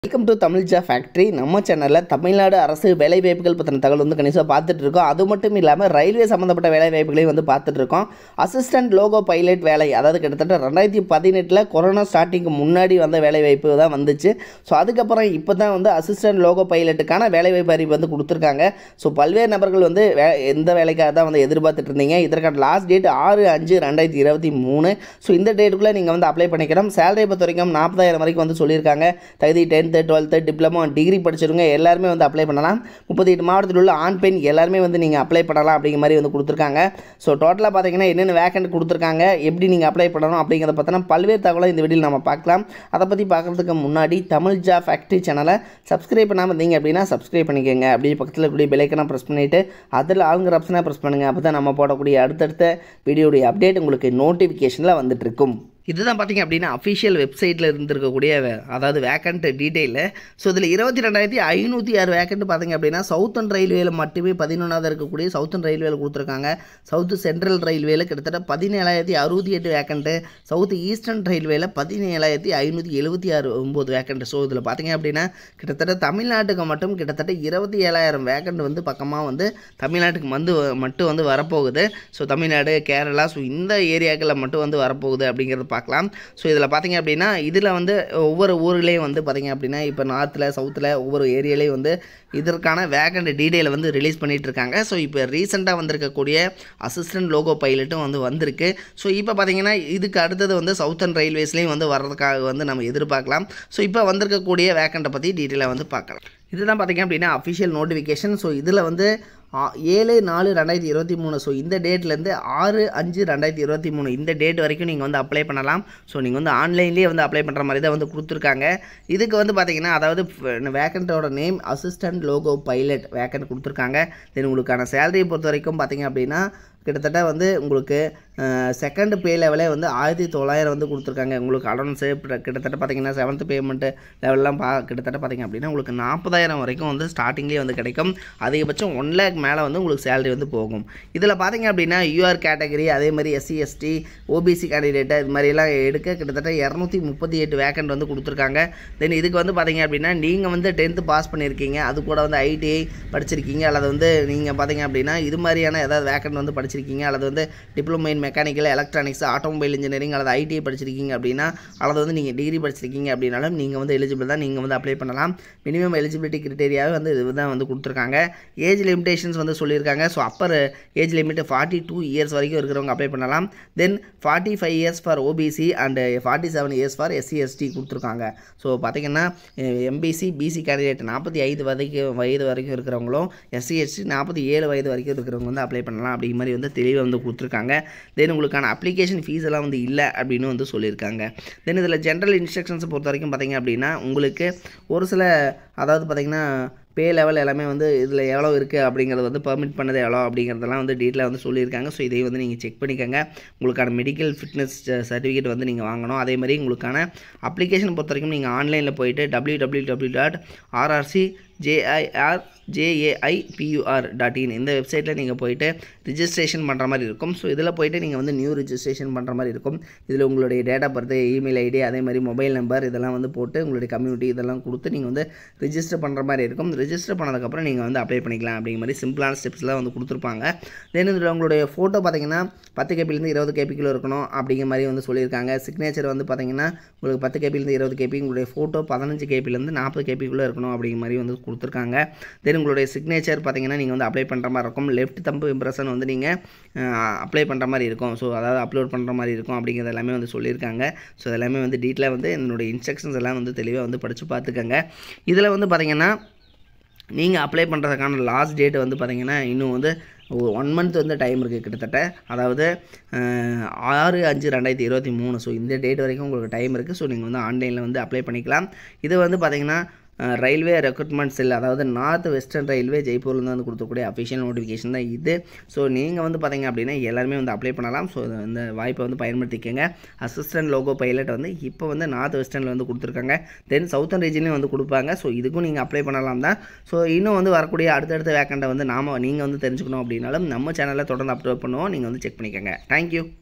welcome to Tamil ஜா factory நம்ம சேனலில் தமிழ்நாடு அரசு வேலைவாய்ப்புகள் பற்றின தகவல் வந்து கணிசமாக பார்த்துட்டு இருக்கோம் அது மட்டும் இல்லாமல் ரயில்வே சம்மந்தப்பட்ட வேலைவாய்ப்புகளையும் வந்து பார்த்துட்டு இருக்கோம் அசிஸ்டன்ட் லோகோ பைலட் வேலை அதாவது கிட்டத்தட்ட ரெண்டாயிரத்தி பதினெட்டில் கொரோனா ஸ்டார்டிங்க்கு முன்னாடி வந்த வேலைவாய்ப்பு தான் வந்துச்சு ஸோ அதுக்கப்புறம் இப்போ தான் வந்து அசிஸ்டன்ட் லோகோ பைலட்டுக்கான வேலைவாய்ப்பு அறிவிப்பு வந்து கொடுத்துருக்காங்க ஸோ பல்வேறு நபர்கள் வந்து வே எந்த வேலைக்காக தான் வந்து எதிர்பார்த்துட்டு இருந்தீங்க இதற்கான லாஸ்ட் டேட் ஆறு அஞ்சு ரெண்டாயிரத்தி இருபத்தி மூணு ஸோ இந்த டேட்டுக்குள்ளே நீங்கள் வந்து அப்ளை பண்ணிக்கிறோம் சேலரி பொறுத்த வரைக்கும் நாற்பதாயிரம் வரைக்கும் வந்து சொல்லியிருக்காங்க தகுதி டென்த்து டுவெல்த்து டிப்ளமோ டிகிரி படிச்சிருங்க எல்லாருமே வந்து அப்ளை பண்ணலாம் முப்பத்தி எட்டு மாவட்டத்தில் உள்ள ஆண் பெண் எல்லாருமே வந்து நீங்கள் அப்ளை பண்ணலாம் அப்படிங்கிற மாதிரி வந்து கொடுத்துருக்காங்க ஸோ டோட்டலாக பார்த்தீங்கன்னா என்னென்ன வேக்கண்ட் கொடுத்துருக்காங்க எப்படி நீங்கள் அப்ளை பண்ணணும் அப்படிங்கிறத பார்த்தோன்னா பல்வேறு தகவலை இந்த வீடியோவில் நம்ம பார்க்கலாம் அதை பற்றி பார்க்குறதுக்கு முன்னாடி தமிழ் ஜா ஃபேக்ட்ரி சேனலை சப்ஸ்கிரைப் பண்ணாமல் இருந்தீங்க அப்படின்னா சப்ஸ்கிரைப் பண்ணிக்கோங்க அப்படியே பக்கத்தில் இருக்கக்கூடிய பெலைக்கனை ப்ரெஸ் பண்ணிவிட்டு அதில் ஆளுங்கிற ஆப்ஷனை ப்ரெஸ் பண்ணுங்கள் அப்போ தான் நம்ம போடக்கூடிய அடுத்தடுத்த வீடியோடைய அப்டேட் உங்களுக்கு நோட்டிஃபிகேஷனில் வந்துட்டு இருக்கும் இதுதான் பார்த்தீங்க அப்படின்னா அஃபிஷியல் வெப்சைட்டில் இருந்திருக்கக்கூடிய வே- அதாவது வேக்கண்ட் டீட்டெயிலு ஸோ இதில் இருபத்தி ரெண்டாயிரத்தி ஐநூற்றி ஆறு வேக்கண்ட் பார்த்தீங்க அப்படின்னா சவுத்தன் ரயில்வேல மட்டுமே பதினொன்றாவது இருக்கக்கூடிய சவுத்தன் ரயில்வேல கொடுத்துருக்காங்க சவுத்து சென்ட்ரல் ரயில்வேல கிட்டத்தட்ட பதினேழாயிரத்தி அறுபத்தி எட்டு வேக்கண்ட்டு சவுத் ஈஸ்டர்ன் ரயில்வேல பதினேழாயிரத்தி ஐநூற்றி எழுபத்தி ஆறு ஒம்பது வேக்கண்ட் ஸோ இதில் பார்த்தீங்க அப்படின்னா கிட்டத்தட்ட தமிழ்நாட்டுக்கு மட்டும் கிட்டத்தட்ட இருபத்தி ஏழாயிரம் வேக்கண்ட் வந்து பக்கமாக வந்து தமிழ்நாட்டுக்கு வந்து மட்டும் வந்து வரப்போகுது ஸோ தமிழ்நாடு கேரளா ஸோ இந்த ஏரியாக்களில் மட்டும் வந்து வரப்போகுது அப்படிங்கிறத பார்க்கலாம் ஸோ இதில் பார்த்தீங்க அப்படின்னா இதில் வந்து ஒவ்வொரு ஊர்லேயும் வந்து பார்த்தீங்க அப்படின்னா இப்போ நார்த்தில் சவுத்தில் ஒவ்வொரு ஏரியாலையும் வந்து இதற்கான வேகண்ட் டீடைலை வந்து ரிலீஸ் பண்ணிட்டு இருக்காங்க ஸோ இப்போ ரீசெண்டாக வந்திருக்கக்கூடிய அசிஸ்டன்ட் லோகோ பைலட்டும் வந்து வந்திருக்கு ஸோ இப்போ பார்த்தீங்கன்னா இதுக்கு அடுத்தது வந்து சவுத்தர்ன் ரயில்வேஸ்லேயும் வந்து வர்றதுக்காக வந்து நம்ம எதிர்பார்க்கலாம் ஸோ இப்போ வந்திருக்கக்கூடிய வேக்கண்ட்டை பற்றி டீட்டெயிலாக வந்து பார்க்கலாம் இதுதான் பார்த்தீங்க அப்படின்னா அஃபிஷியல் நோட்டிஃபிகேஷன் ஸோ இதில் வந்து ஆ, ஏழு நாலு ரெண்டாயிரத்தி இருபத்தி மூணு ஸோ இந்த டேட்லேருந்து ஆறு அஞ்சு ரெண்டாயிரத்தி இருபத்தி மூணு இந்த டேட் வரைக்கும் நீங்கள் வந்து அப்ளை பண்ணலாம் ஸோ நீங்கள் வந்து ஆன்லைன்லேயே வந்து அப்ளை பண்ணுற மாதிரி தான் வந்து கொடுத்துருக்காங்க இதுக்கு வந்து பார்த்தீங்கன்னா அதாவது வேக்கண்ட்டோட name assistant loco pilot vacant கொடுத்துருக்காங்க தென் உங்களுக்கான சேலரியை பொறுத்த வரைக்கும் பார்த்தீங்க அப்படின்னா கிட்டத்தட்ட வந்து உங்களுக்கு செகண்ட் பே லெவலே வந்து ஆயிரத்தி தொள்ளாயிரம் வந்து கொடுத்துருக்காங்க உங்களுக்கு அலவன்ஸு கிட்டத்தட்ட பார்த்தீங்கன்னா செவன்த் பேமெண்ட்டு லெவல்லாம் பா கிட்டத்தட்ட பார்த்தீங்க அப்படின்னா உங்களுக்கு நாற்பதாயிரம் வரைக்கும் வந்து ஸ்டார்டிங்லேயே வந்து கிடைக்கும் அதிகபட்சம் ஒன் லேக் மேலே வந்து உங்களுக்கு சேலரி வந்து போகும் இதில் பார்த்தீங்க அப்படின்னா யூஆர் கேட்டகரி அதே மாதிரி எஸ்சி எஸ்டி ஓபிசி கேண்டிடேட்டு இது மாதிரிலாம் எடுக்க கிட்டத்தட்ட இரநூத்தி முப்பத்தி எட்டு வேக்கண்ட் வந்து கொடுத்துருக்காங்க தென் இதுக்கு வந்து பார்த்தீங்க அப்படின்னா நீங்கள் வந்து டென்த்து பாஸ் பண்ணியிருக்கீங்க அது கூட வந்து ஐடிஐ படிச்சிருக்கீங்க அல்லது வந்து நீங்கள் பார்த்தீங்க அப்படின்னா இது மாதிரியான ஏதாவது வேக்கண்ட் வந்து படிச்சிருக்கீங்க அல்லது வந்து diploma in mechanical electronics automobile engineering அல்லது ஐடிஐ படிச்சிருக்கீங்க அப்படின்னா அல்லது வந்து நீங்கள் டிகிரி படிச்சிருக்கீங்க அப்படின்னாலும் நீங்கள் வந்து எலிஜிபிள் தான் நீங்கள் வந்து அப்ளை பண்ணலாம் மினிமம் எலிஜிபிலிட்டி கிரிட்டேரியாவே வந்து இது தான் வந்து கொடுத்துருக்காங்க ஏஜ் லிமிடேஷன்ஸ் வந்து சொல்லியிருக்காங்க so upper age limit forty two years வரைக்கும் இருக்கிறவங்க அப்ளை பண்ணலாம் then forty five years for OBC and forty seven years for SC ST கொடுத்துருக்காங்க ஸோ பார்த்தீங்கன்னா எம்பிசி பிசி கேண்டிடேட் நாற்பத்தி ஐந்து வரைக்கும் வயது வரைக்கும் இருக்கிறவங்களும் எஸ்சி எஸ்டி நாற்பத்தி ஏழு வயது வரைக்கும் இருக்கிறவங்க வந்து அப்ளை பண்ணலாம் அப்படிங்கிற மாதிரி வந்து தெளிவாக வந்து கொடுத்துருக்காங்க தென் உங்களுக்கான அப்ளிகேஷன் ஃபீஸ் எல்லாம் வந்து இல்லை அப்படின்னு வந்து சொல்லியிருக்காங்க தென் இதில் ஜென்ரல் இன்ஸ்ட்ரக்ஷன்ஸை பொறுத்த வரைக்கும் பார்த்தீங்க அப்படின்னா உங்களுக்கு ஒரு சில அதாவது பார்த்தீங்கன்னா பே லெவல் எல்லாமே வந்து இதில் எவ்வளோ இருக்குது அப்படிங்கிறது வந்து பர்மிட் பண்ணது எவ்வளோ அப்படிங்கிறதெல்லாம் வந்து டீட்டெயிலாக வந்து சொல்லியிருக்காங்க ஸோ இதையும் வந்து நீங்கள் செக் பண்ணிக்கோங்க உங்களுக்கான மெடிக்கல் ஃபிட்னஸ் சர்டிஃபிகேட் வந்து நீங்கள் வாங்கணும் அதே மாதிரி உங்களுக்கான அப்ளிகேஷன் பொறுத்த வரைக்கும் நீங்கள் ஆன்லைனில் போயிட்டு W W W dot RRC J I R J A I P U R dot in இந்த வெப்சைட்டில் நீங்கள் போயிட்டு ரிஜிஸ்ட்ரேஷன் பண்ணுற மாதிரி இருக்கும் ஸோ இதில் போயிட்டு நீங்கள் வந்து நியூ ரிஜிஸ்ட்ரேஷன் பண்ணுற மாதிரி இருக்கும் இதில் உங்களுடைய date of birth email ID அதே மாதிரி மொபைல் நம்பர் இதெல்லாம் வந்து போட்டு உங்களுடைய கம்யூனிட்டி இதெல்லாம் கொடுத்து நீங்கள் வந்து ரிஜிஸ்டர் பண்ணுற மாதிரி இருக்கும் ரிஜிஸ்டர் பண்ணதுக்கப்புறம் நீங்கள் வந்து அப்ளை பண்ணிக்கலாம் அப்படிங்கிற மாதிரி சிம்பிளான ஸ்டெப்ஸ்லாம் வந்து கொடுத்துருப்பாங்க தென் இதில் உங்களுடைய ஃபோட்டோ பார்த்தீங்கன்னா பத்து கேபிலேருந்து இருபது கேபிக்குள்ளே இருக்கணும் அப்படிங்கிற மாதிரி வந்து சொல்லியிருக்காங்க சிக்னேச்சர் வந்து பார்த்தீங்கன்னா உங்களுக்கு பத்து கேபிலேருந்து இருபது கேபி உங்களுடைய ஃபோட்டோ பதினஞ்சு கேபிலேருந்து நாற்பது கேபிக்குள்ளே இருக்கணும் அப்படிங்கிற மாதிரி வந்து கொடுத்துருக்காங்க தென் உங்களுடைய சிக்னேச்சர் பார்த்தீங்கன்னா நீங்கள் வந்து அப்ளை பண்ணுற மாதிரி இருக்கும் லெஃப்ட் தம்பு இம்ப்ரெஷன் வந்து நீங்கள் அப்ளை பண்ணுற மாதிரி இருக்கும் ஸோ அதாவது அப்லோட் பண்ணுற மாதிரி இருக்கும் அப்படிங்கிறது எல்லாமே வந்து சொல்லியிருக்காங்க ஸோ எல்லாமே வந்து டீட்டெயிலாக வந்து என்னுடைய இன்ஸ்ட்ரக்ஷன்ஸ் எல்லாம் வந்து தெளிவாக வந்து படித்து பார்த்துக்கோங்க இதில் வந்து பார்த்தீங்கன்னா நீங்கள் அப்ளை பண்ணுறதுக்கான லாஸ்ட் டேட் வந்து பார்த்தீங்கன்னா இன்னும் வந்து ஒன் மந்த் வந்து டைம் இருக்குது கிட்டத்தட்ட அதாவது அஹ், ஆறு அஞ்சு ரெண்டாயிரத்தி இருபத்தி மூணு ஸோ இந்த டேட் வரைக்கும் உங்களுக்கு டைம் இருக்குது ஸோ நீங்கள் வந்து ஆன்லைனில் வந்து அப்ளை பண்ணிக்கலாம் இது வந்து பார்த்தீங்கன்னா ரயில்வே ரெக்ரூட்மெண்ட் செல் அதாவது நார்த் வெஸ்டர்ன் ரயில்வே ஜெய்ப்பூர்லேருந்து வந்து கொடுக்கக்கூடிய அஃபிஷியல் நோட்டிஃபிகேஷன் தான் இது ஸோ நீங்கள் வந்து பார்த்தீங்க அப்படின்னா எல்லாருமே வந்து அப்ளை பண்ணலாம் ஸோ இந்த வாய்ப்பை வந்து பயன்படுத்திக்கங்க அசிஸ்டன்ட் லோகோ பைலட் வந்து இப்போ வந்து நார்த் வெஸ்டர்னில் வந்து கொடுத்துருக்காங்க தென் சவுத்தர்ன் ரீஜன்லேயும் வந்து கொடுப்பாங்க ஸோ இதுக்கும் நீங்கள் அப்ளை பண்ணலாம் தான் ஸோ இன்னும் வந்து வரக்கூடிய அடுத்தடுத்த வேக்கண்ட்டை வந்து நாம நீங்கள் வந்து தெரிஞ்சுக்கணும் அப்படின்னாலும் நம்ம சேனலில் தொடர்ந்து அப்லோட் பண்ணுவோம் நீங்கள் வந்து செக் பண்ணிக்கோங்க தேங்க்யூ